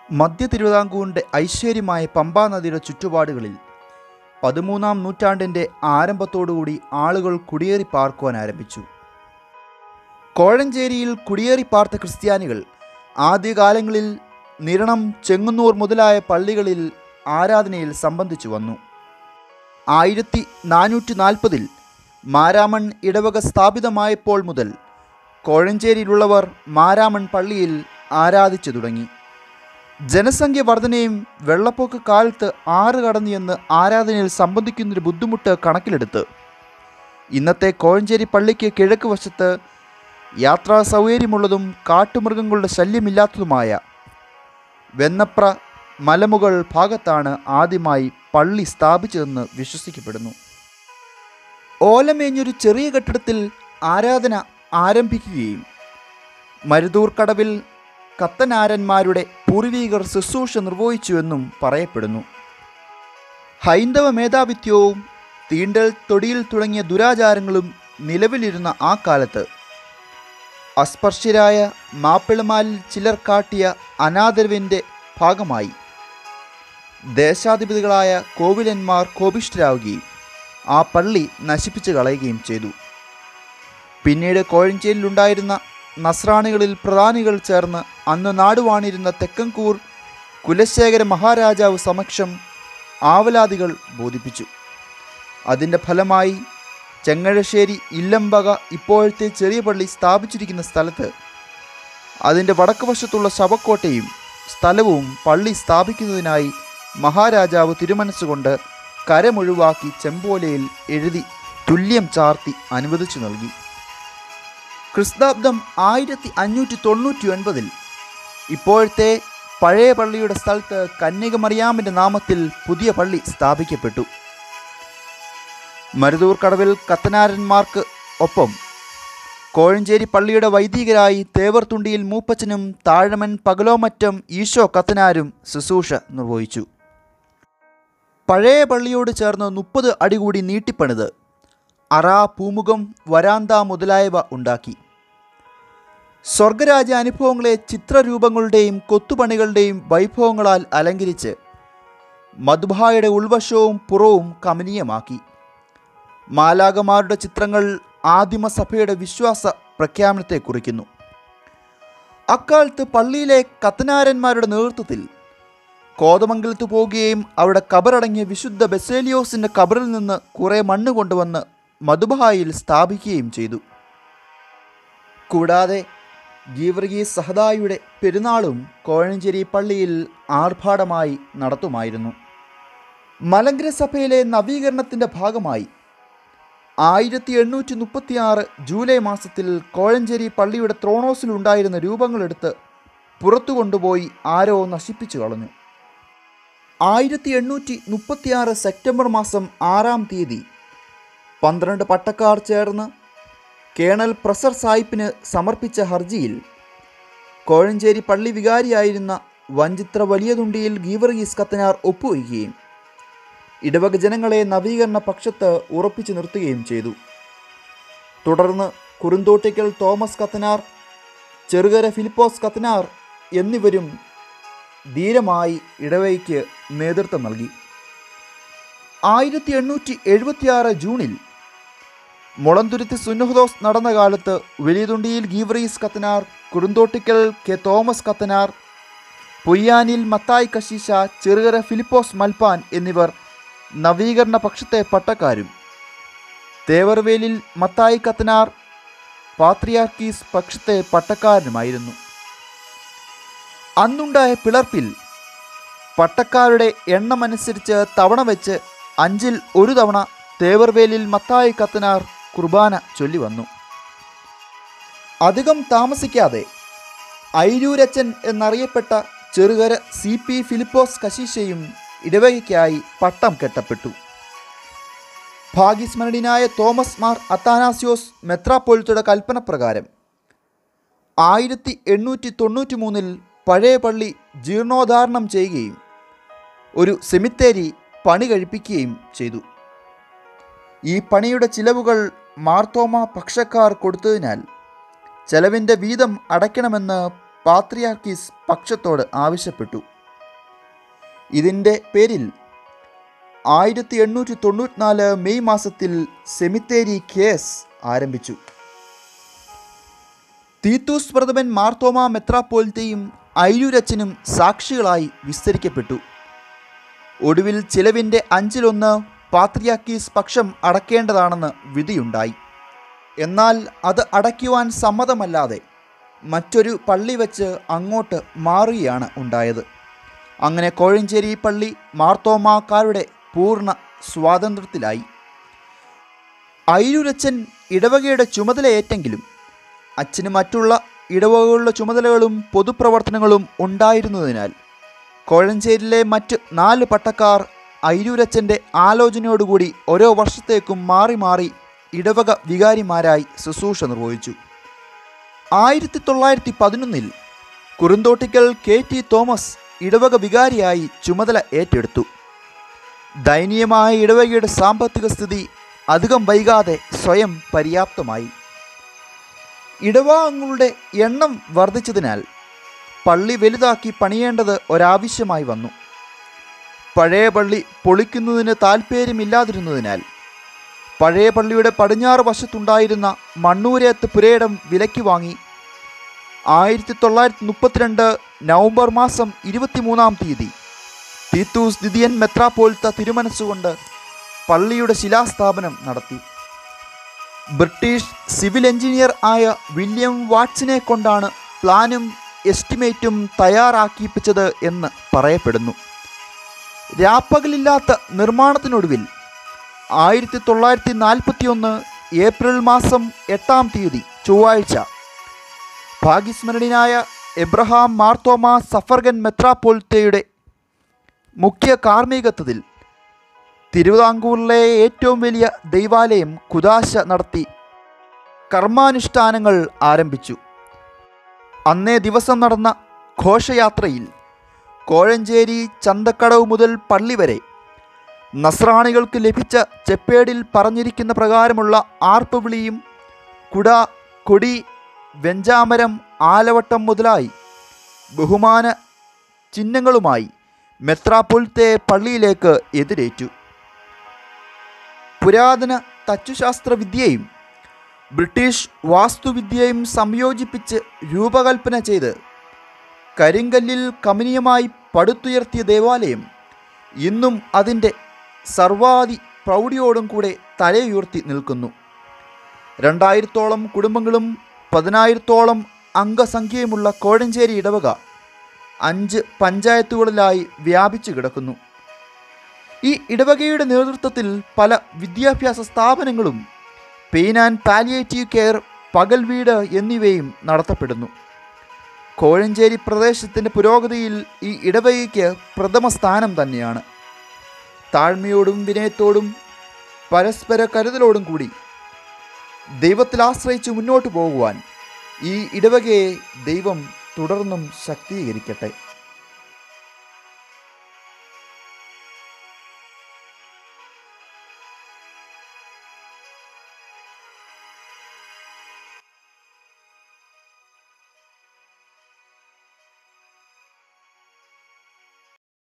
മധ്യ തിരുവിതാംകൂറിൻ്റെ ഐശ്വര്യമായ പമ്പാ നദിയുടെ ചുറ്റുപാടുകളിൽ പതിമൂന്നാം നൂറ്റാണ്ടിൻ്റെ ആരംഭത്തോടുകൂടി ആളുകൾ കുടിയേറി പാർക്കുവാൻ ആരംഭിച്ചു കോഴഞ്ചേരിയിൽ കുടിയേറി പാർത്ത ക്രിസ്ത്യാനികൾ ആദ്യകാലങ്ങളിൽ നിരണം ചെങ്ങന്നൂർ മുതലായ പള്ളികളിൽ ആരാധനയിൽ സംബന്ധിച്ചു വന്നു ആയിരത്തി നാനൂറ്റി നാൽപ്പതിൽ മാരാമൺ ഇടവക സ്ഥാപിതമായപ്പോൾ മുതൽ കോഴഞ്ചേരിയിലുള്ളവർ മാരാമൺ പള്ളിയിൽ ആരാധിച്ചു തുടങ്ങി ജനസംഖ്യ വർധനയും വെള്ളപ്പൊക്ക കാലത്ത് ആറ് കടന്നു എന്ന് ആരാധനയിൽ സംബന്ധിക്കുന്നൊരു ബുദ്ധിമുട്ട് കണക്കിലെടുത്ത് ഇന്നത്തെ കോഴഞ്ചേരി പള്ളിക്ക് കിഴക്ക് വശത്ത് യാത്രാ സൗകര്യമുള്ളതും കാട്ടുമൃഗങ്ങളുടെ ശല്യമില്ലാത്തതുമായ വെന്നപ്ര മലമുകൾ ഭാഗത്താണ് ആദ്യമായി പള്ളി സ്ഥാപിച്ചതെന്ന് വിശ്വസിക്കപ്പെടുന്നു ഓലമേഞ്ഞൊരു ചെറിയ കെട്ടിടത്തിൽ ആരാധന ആരംഭിക്കുകയും മരുതൂർ കടവിൽ കത്തനാരന്മാരുടെ പൂർവീകർ ശുശ്രൂഷ നിർവഹിച്ചുവെന്നും പറയപ്പെടുന്നു ഹൈന്ദവ മേധാവിത്വവും തീണ്ടൽ തൊടിയിൽ തുടങ്ങിയ ദുരാചാരങ്ങളും നിലവിലിരുന്ന ആ കാലത്ത് അസ്പർശ്യരായ മാപ്പിളമാരിൽ ചിലർ കാട്ടിയ അനാദരവിൻ്റെ ഭാഗമായി ദേശാധിപതികളായ കോവിലന്മാർ കോപിഷ്ഠരാവുകയും ആ പള്ളി നശിപ്പിച്ചു കളയുകയും ചെയ്തു പിന്നീട് കോഴഞ്ചേരിയിലുണ്ടായിരുന്ന നസ്രാണികളിൽ പ്രധാനികൾ ചേർന്ന് അന്ന് നാടുവാണിരുന്ന തെക്കൻകൂർ കുലശേഖര മഹാരാജാവ് സമക്ഷം ആവലാദികൾ ബോധിപ്പിച്ചു അതിൻ്റെ ഫലമായി ചെങ്ങഴശ്ശേരി ഇല്ലംബക ഇപ്പോഴത്തെ ചെറിയ പള്ളി സ്ഥാപിച്ചിരിക്കുന്ന സ്ഥലത്ത് അതിൻ്റെ വടക്ക് വശത്തുള്ള ശവക്കോട്ടയും സ്ഥലവും പള്ളി സ്ഥാപിക്കുന്നതിനായി മഹാരാജാവ് തിരുമനസ്സുകൊണ്ട് കരമൊഴിവാക്കി ചെമ്പോലയിൽ എഴുതി തുല്യം ചാർത്തി അനുവദിച്ചു നൽകി ക്രിസ്താബ്ദം ആയിരത്തി അഞ്ഞൂറ്റി തൊണ്ണൂറ്റി ഒൻപതിൽ ഇപ്പോഴത്തെ പഴയ പള്ളിയുടെ സ്ഥലത്ത് കന്യകമറിയാമിൻ്റെ നാമത്തിൽ പുതിയ പള്ളി സ്ഥാപിക്കപ്പെട്ടു മരുതൂർ കടവിൽ കത്തനാരന്മാർക്ക് ഒപ്പം കോഴഞ്ചേരി പള്ളിയുടെ വൈദികരായി തേവർത്തുണ്ടിയിൽ മൂപ്പച്ചനും താഴമൻ പകലോമറ്റം ഈശോ കത്തനാരും ശുശ്രൂഷ നിർവഹിച്ചു പഴയ പള്ളിയോട് ചേർന്ന് മുപ്പത് അടി കൂടി നീട്ടിപ്പണിത് അറ പൂമുഖം വരാന്ത മുതലായവ ഉണ്ടാക്കി സ്വർഗരാജ അനുഭവങ്ങളെ ചിത്രരൂപങ്ങളുടെയും കൊത്തുപണികളുടെയും വൈഭവങ്ങളാൽ അലങ്കരിച്ച് മധുബായുടെ ഉൾവശവും പുറവും കമനീയമാക്കി മാലാകമാരുടെ ചിത്രങ്ങൾ ആദിമസഭയുടെ വിശ്വാസ പ്രഖ്യാപനത്തെ കുറിക്കുന്നു അക്കാലത്ത് പള്ളിയിലെ കത്തനാരന്മാരുടെ നേതൃത്വത്തിൽ കോതമംഗലത്ത് പോവുകയും അവിടെ കബറടങ്ങിയ വിശുദ്ധ ബെസേലിയോസിൻ്റെ കബറിൽ നിന്ന് കുറേ മണ്ണ് കൊണ്ടുവന്ന് മധുബായിൽ സ്ഥാപിക്കുകയും ചെയ്തു കൂടാതെ ഗീവർഗീസ് സഹദായുടെ പെരുന്നാളും കോഴഞ്ചേരി പള്ളിയിൽ ആർഭാടമായി നടത്തുമായിരുന്നു മലങ്കര സഭയിലെ നവീകരണത്തിൻ്റെ ഭാഗമായി ആയിരത്തി എണ്ണൂറ്റി മുപ്പത്തിയാറ് ജൂലൈ മാസത്തിൽ കോഴഞ്ചേരി പള്ളിയുടെ ത്രോണോസിലുണ്ടായിരുന്ന രൂപങ്ങളെടുത്ത് പുറത്തു കൊണ്ടുപോയി ആരോ നശിപ്പിച്ചു കളഞ്ഞു ആയിരത്തി എണ്ണൂറ്റി മുപ്പത്തിയാറ് സെപ്റ്റംബർ മാസം ആറാം തീയതി പന്ത്രണ്ട് പട്ടക്കാർ ചേർന്ന് കേണൽ പ്രസർ സാഹിബിന് സമർപ്പിച്ച ഹർജിയിൽ കോഴഞ്ചേരി പള്ളി വികാരിയായിരുന്ന വഞ്ചിത്ര വലിയതുണ്ടിയിൽ ഗീവർഗീസ് കത്തനാർ ഒപ്പുവയ്ക്കുകയും ഇടവക ജനങ്ങളെ നവീകരണ പക്ഷത്ത് ഉറപ്പിച്ചു നിർത്തുകയും ചെയ്തു തുടർന്ന് കുറുന്തോട്ടിക്കൽ തോമസ് കത്തനാർ ചെറുകര ഫിലിപ്പോസ് കത്തനാർ എന്നിവരും ധീരമായി ഇടവയ്ക്ക് നേതൃത്വം നൽകി ആയിരത്തി എണ്ണൂറ്റി എഴുപത്തിയാറ് ജൂണിൽ മുളന്തുരുത്തി സുന്നഹദോസ് നടന്ന കാലത്ത് വലിയതുണ്ടിയിൽ ഗീവറീസ് കത്തനാർ കുറുന്തോട്ടിക്കൽ കെ തോമസ് കത്തനാർ പൊയ്യാനിൽ മത്തായി കശീശ ചെറുകര ഫിലിപ്പോസ് മൽപ്പാൻ എന്നിവർ നവീകരണ പക്ഷത്തെ പട്ടക്കാരും തേവർവേലിൽ മത്തായി കത്തനാർ പാത്രിയാർക്കീസ് പക്ഷത്തെ പട്ടക്കാരനുമായിരുന്നു അന്നുണ്ടായ പിളർപ്പിൽ പട്ടക്കാരുടെ എണ്ണമനുസരിച്ച് തവണ വെച്ച് അഞ്ചിൽ ഒരു തവണ തേവർവേലിൽ മത്തായി കത്തനാർ കുർബാന ചൊല്ലി വന്നു അധികം താമസിക്കാതെ ഐരൂരച്ചൻ എന്നറിയപ്പെട്ട ചെറുകര സി പി ഫിലിപ്പോസ് കശീശയും ഇടവകയ്ക്കായി പട്ടം കെട്ടപ്പെട്ടു ഭാഗ്യസ്മരണീയനായ തോമസ് മാർ അത്താനാസ്യോസ് മെത്രാപ്പൊലിത്തയുടെ കൽപ്പനപ്രകാരം ആയിരത്തി എണ്ണൂറ്റി തൊണ്ണൂറ്റി മൂന്നിൽ പഴയ പള്ളി ജീർണോദ്ധാരണം ചെയ്യുകയും ഒരു സെമിത്തേരി പണി കഴിപ്പിക്കുകയും ചെയ്തു ഈ പണിയുടെ ചിലവുകൾ മാർത്തോമ പക്ഷക്കാർ കൊടുത്തതിനാൽ ചെലവിൻ്റെ വീതം അടയ്ക്കണമെന്ന് പാത്രിയാർക്കീസ് പക്ഷത്തോട് ആവശ്യപ്പെട്ടു ഇതിൻ്റെ പേരിൽ ആയിരത്തി എണ്ണൂറ്റി തൊണ്ണൂറ്റിനാല് മെയ് മാസത്തിൽ സെമിത്തേരി കേസ് ആരംഭിച്ചു തീത്തൂസ് പ്രഥമൻ മാർത്തോമ മെത്രാപ്പോലത്തെയും ഐരൂരച്ചനും സാക്ഷികളായി വിസ്തരിക്കപ്പെട്ടു ഒടുവിൽ ചിലവിൻ്റെ അഞ്ചിലൊന്ന് പാത്രിയാക്കീസ് പക്ഷം അടക്കേണ്ടതാണെന്ന് വിധിയുണ്ടായി എന്നാൽ അത് അടയ്ക്കുവാൻ സമ്മതമല്ലാതെ മറ്റൊരു പള്ളി വെച്ച് അങ്ങോട്ട് മാറുകയാണ് ഉണ്ടായത് അങ്ങനെ കോഴഞ്ചേരി പള്ളി മാർത്തോമാക്കാരുടെ പൂർണ്ണ സ്വാതന്ത്ര്യത്തിലായി ഐരൂരച്ചൻ ഇടവകയുടെ ചുമതലയേറ്റെങ്കിലും അച്ഛന് മറ്റുള്ള ഇടവകകളുടെ ചുമതലകളും പൊതുപ്രവർത്തനങ്ങളും ഉണ്ടായിരുന്നതിനാൽ കോഴഞ്ചേരിയിലെ മറ്റ് നാല് പട്ടക്കാർ ഐരൂരച്ചൻ്റെ ആലോചനയോടുകൂടി ഓരോ വർഷത്തേക്കും മാറി മാറി ഇടവക വികാരിമാരായി ശുശ്രൂഷ നിർവഹിച്ചു ആയിരത്തി തൊള്ളായിരത്തി പതിനൊന്നിൽ കുറുന്തോട്ടിക്കൽ കെ ടി തോമസ് ഇടവക വികാരിയായി ചുമതല ഏറ്റെടുത്തു ദയനീയമായ ഇടവകയുടെ സാമ്പത്തിക സ്ഥിതി അധികം വൈകാതെ സ്വയം പര്യാപ്തമായി ഇടവാംഗങ്ങളുടെ എണ്ണം വർദ്ധിച്ചതിനാൽ പള്ളി വലുതാക്കി പണിയേണ്ടത് ഒരാവശ്യമായി വന്നു പഴയ പള്ളി പൊളിക്കുന്നതിന് താൽപ്പര്യമില്ലാതിരുന്നതിനാൽ പഴയ പള്ളിയുടെ പടിഞ്ഞാറ് വശത്തുണ്ടായിരുന്ന മണ്ണൂരേത്ത് പുരയിടം വിലയ്ക്ക് വാങ്ങി ആയിരത്തി തൊള്ളായിരത്തി മുപ്പത്തിരണ്ട് നവംബർ മാസം ഇരുപത്തിമൂന്നാം തീയതി തീത്തൂസ് ദിദിയൻ മെത്രാപ്പോലത്ത തിരുമനസ്സുകൊണ്ട് പള്ളിയുടെ ശിലാസ്ഥാപനം നടത്തി ബ്രിട്ടീഷ് സിവിൽ എഞ്ചിനീയർ ആയ വില്യം വാട്സിനെ കൊണ്ടാണ് പ്ലാനും എസ്റ്റിമേറ്റും തയ്യാറാക്കിപ്പിച്ചത് എന്ന് പറയപ്പെടുന്നു രാപ്പകലില്ലാത്ത നിർമ്മാണത്തിനൊടുവിൽ ആയിരത്തി തൊള്ളായിരത്തി നാൽപ്പത്തി ഒന്ന് ഏപ്രിൽ മാസം എട്ടാം തീയതി ചൊവ്വാഴ്ച ഭാഗ്യസ്മരണീയനായ എബ്രഹാം മാർത്തോമ സഫർഗൻ മെത്രാപ്പോൽത്തയുടെ മുഖ്യ കാർമ്മികത്വത്തിൽ തിരുവിതാംകൂറിലെ ഏറ്റവും വലിയ ദൈവാലയം കുദാശ നടത്തി കർമാനുഷ്ഠാനങ്ങൾ ആരംഭിച്ചു അന്നേ ദിവസം നടന്ന ഘോഷയാത്രയിൽ കോഴഞ്ചേരി ചന്തക്കടവ് മുതൽ പള്ളി വരെ നസ്രാണികൾക്ക് ലഭിച്ച ചെപ്പേടിൽ പറഞ്ഞിരിക്കുന്ന പ്രകാരമുള്ള ആർപ്പുവിളിയും കുട കൊടി വെഞ്ചാമരം ആലവട്ടം മുതലായി ബഹുമാന ചിഹ്നങ്ങളുമായി മെത്രാപ്പൊലിത്തെ പള്ളിയിലേക്ക് എതിരേറ്റു പുരാതന തച്ചുശാസ്ത്ര വിദ്യയും ബ്രിട്ടീഷ് വാസ്തുവിദ്യയും സംയോജിപ്പിച്ച് രൂപകൽപ്പന ചെയ്ത് കരിങ്കല്ലിൽ കമനീയമായി പടുത്തുയർത്തിയ ദേവാലയം ഇന്നും അതിൻ്റെ സർവാധി പ്രൗഢിയോടും കൂടെ തലയുയർത്തി നിൽക്കുന്നു രണ്ടായിരത്തോളം കുടുംബങ്ങളും പതിനായിരത്തോളം അംഗസംഖ്യയുമുള്ള കോഴഞ്ചേരി ഇടവക അഞ്ച് പഞ്ചായത്തുകളിലായി വ്യാപിച്ചു കിടക്കുന്നു ഈ ഇടവകയുടെ നേതൃത്വത്തിൽ പല വിദ്യാഭ്യാസ സ്ഥാപനങ്ങളും പെയിൻ ആൻഡ് പാലിയേറ്റീവ് കെയർ പകൽ വീട് എന്നിവയും നടത്തപ്പെടുന്നു കോഴഞ്ചേരി പ്രദേശത്തിൻ്റെ പുരോഗതിയിൽ ഈ ഇടവകയ്ക്ക് പ്രഥമ സ്ഥാനം തന്നെയാണ് താഴ്മയോടും വിനയത്തോടും പരസ്പര കരുതലോടും കൂടി ദൈവത്തിൽ ആശ്രയിച്ച് മുന്നോട്ട് പോകുവാൻ ഈ ഇടവകയെ ദൈവം തുടർന്നും ശക്തീകരിക്കട്ടെ